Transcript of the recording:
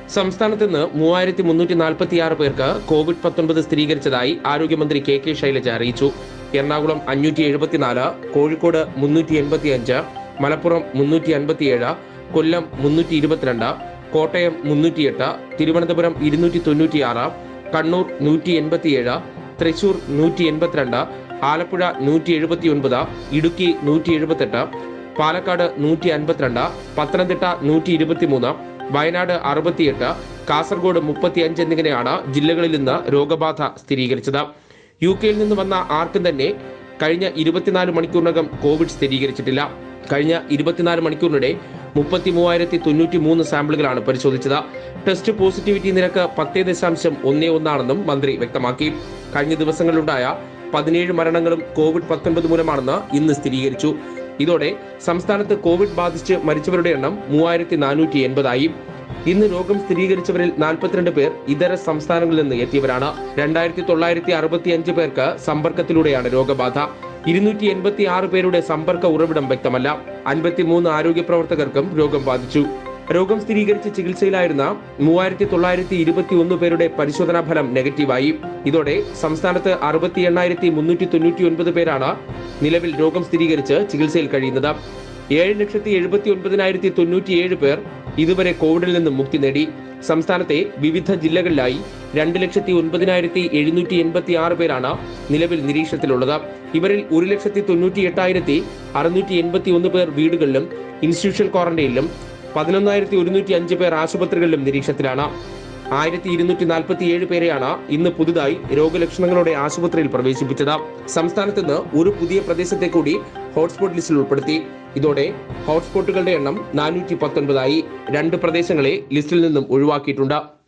സംസ്ഥാനത്ത് നിന്ന് മൂവായിരത്തി മുന്നൂറ്റി നാൽപ്പത്തി ആറ് പേർക്ക് കോവിഡ് പത്തൊൻപത് സ്ഥിരീകരിച്ചതായി ആരോഗ്യമന്ത്രി കെ കെ ശൈലജ അറിയിച്ചു എറണാകുളം അഞ്ഞൂറ്റി എഴുപത്തിനാല് കോഴിക്കോട് മുന്നൂറ്റി എൺപത്തി അഞ്ച് മലപ്പുറം മുന്നൂറ്റി അൻപത്തിയേഴ് കൊല്ലം മുന്നൂറ്റി ഇരുപത്തിരണ്ട് കോട്ടയം മുന്നൂറ്റിയെട്ട് തിരുവനന്തപുരം ഇരുന്നൂറ്റി തൊണ്ണൂറ്റിയാറ് കണ്ണൂർ നൂറ്റി എൺപത്തിയേഴ് തൃശൂർ നൂറ്റി എൺപത്തിരണ്ട് ആലപ്പുഴ നൂറ്റി എഴുപത്തിയൊൻപത് ഇടുക്കി നൂറ്റി എഴുപത്തെട്ട് പാലക്കാട് നൂറ്റി അൻപത്തിരണ്ട് പത്തനംതിട്ട നൂറ്റി ഇരുപത്തിമൂന്ന് വയനാട് അറുപത്തിയെട്ട് കാസർഗോഡ് മുപ്പത്തിയഞ്ച് എന്നിങ്ങനെയാണ് ജില്ലകളിൽ നിന്ന് രോഗബാധ സ്ഥിരീകരിച്ചത് യു കെയിൽ നിന്ന് വന്ന ആർക്കും തന്നെ കഴിഞ്ഞ ഇരുപത്തിനാല് മണിക്കൂറിനകം കോവിഡ് സ്ഥിരീകരിച്ചിട്ടില്ല കഴിഞ്ഞ ഇരുപത്തിനാല് മണിക്കൂറിനിടെ മുപ്പത്തി മൂവായിരത്തി തൊണ്ണൂറ്റി മൂന്ന് സാമ്പിളുകളാണ് പരിശോധിച്ചത് ടെസ്റ്റ് പോസിറ്റിവിറ്റി നിരക്ക് പത്തേ ദശാംശം ഒന്നേ ഒന്നാണെന്നും മന്ത്രി വ്യക്തമാക്കി കഴിഞ്ഞ ദിവസങ്ങളിലുണ്ടായ പതിനേഴ് മരണങ്ങളും കോവിഡ് പത്തൊൻപത് മൂലമാണെന്ന് ഇന്ന് സ്ഥിരീകരിച്ചു ഇതോടെ സംസ്ഥാനത്ത് കോവിഡ് ബാധിച്ച് മരിച്ചവരുടെ എണ്ണം മൂവായിരത്തി നാനൂറ്റി എൺപതായി ഇന്ന് രോഗം സ്ഥിരീകരിച്ചവരിൽ നാൽപ്പത്തിരണ്ട് പേർ ഇതര സംസ്ഥാനങ്ങളിൽ നിന്ന് എത്തിയവരാണ് രണ്ടായിരത്തി തൊള്ളായിരത്തി അറുപത്തി അഞ്ച് പേർക്ക് സമ്പർക്കത്തിലൂടെയാണ് രോഗബാധ ഇരുന്നൂറ്റി എൺപത്തി ആറ് പേരുടെ സമ്പർക്ക ഉറവിടം വ്യക്തമല്ല അൻപത്തിമൂന്ന് ആരോഗ്യ പ്രവർത്തകർക്കും രോഗം ബാധിച്ചു രോഗം സ്ഥിരീകരിച്ച് ചികിത്സയിലായിരുന്ന മൂവായിരത്തി തൊള്ളായിരത്തി ഇരുപത്തി ഒന്ന് പേരുടെ പരിശോധനാ ഫലം നെഗറ്റീവായി ഇതോടെ സംസ്ഥാനത്ത് അറുപത്തി എണ്ണായിരത്തി മുന്നൂറ്റി തൊണ്ണൂറ്റി ഒൻപത് പേരാണ് നിലവിൽ രോഗം സ്ഥിരീകരിച്ച് ചികിത്സയിൽ കഴിയുന്നത് ഏഴ് ലക്ഷത്തി എഴുപത്തി ഒൻപതിനായിരത്തി തൊണ്ണൂറ്റിയേഴ് പേർ ഇതുവരെ കോവിഡിൽ നിന്നും മുക്തി നേടി സംസ്ഥാനത്തെ വിവിധ ജില്ലകളിലായി രണ്ട് ലക്ഷത്തി ഒൻപതിനായിരത്തി എഴുന്നൂറ്റി എൺപത്തി ആറ് പേരാണ് നിലവിൽ നിരീക്ഷണത്തിലുള്ളത് ഇവരിൽ ഒരു ലക്ഷത്തി തൊണ്ണൂറ്റി എട്ടായിരത്തി അറുന്നൂറ്റി എൺപത്തി ഒന്ന് പേർ വീടുകളിലും ഇൻസ്റ്റിറ്റ്യൂഷൻ ക്വാറന്റൈനിലും പതിനൊന്നായിരത്തി ഒരുന്നൂറ്റി അഞ്ച് പേർ ആശുപത്രികളിലും നിരീക്ഷണത്തിലാണ് ആയിരത്തി ഇരുന്നൂറ്റി നാൽപ്പത്തി ഏഴ് പേരെയാണ് ഇന്ന് പുതുതായി രോഗലക്ഷണങ്ങളോടെ ആശുപത്രിയിൽ പ്രവേശിപ്പിച്ചത് സംസ്ഥാനത്ത് നിന്ന് ഒരു പുതിയ പ്രദേശത്തെ കൂടി ഹോട്ട്സ്പോട്ട് ലിസ്റ്റിൽ ഉൾപ്പെടുത്തി ഇതോടെ ഹോട്ട്സ്പോട്ടുകളുടെ എണ്ണം നാനൂറ്റി പത്തൊൻപതായി രണ്ട് പ്രദേശങ്ങളെ ലിസ്റ്റിൽ നിന്നും ഒഴിവാക്കിയിട്ടുണ്ട്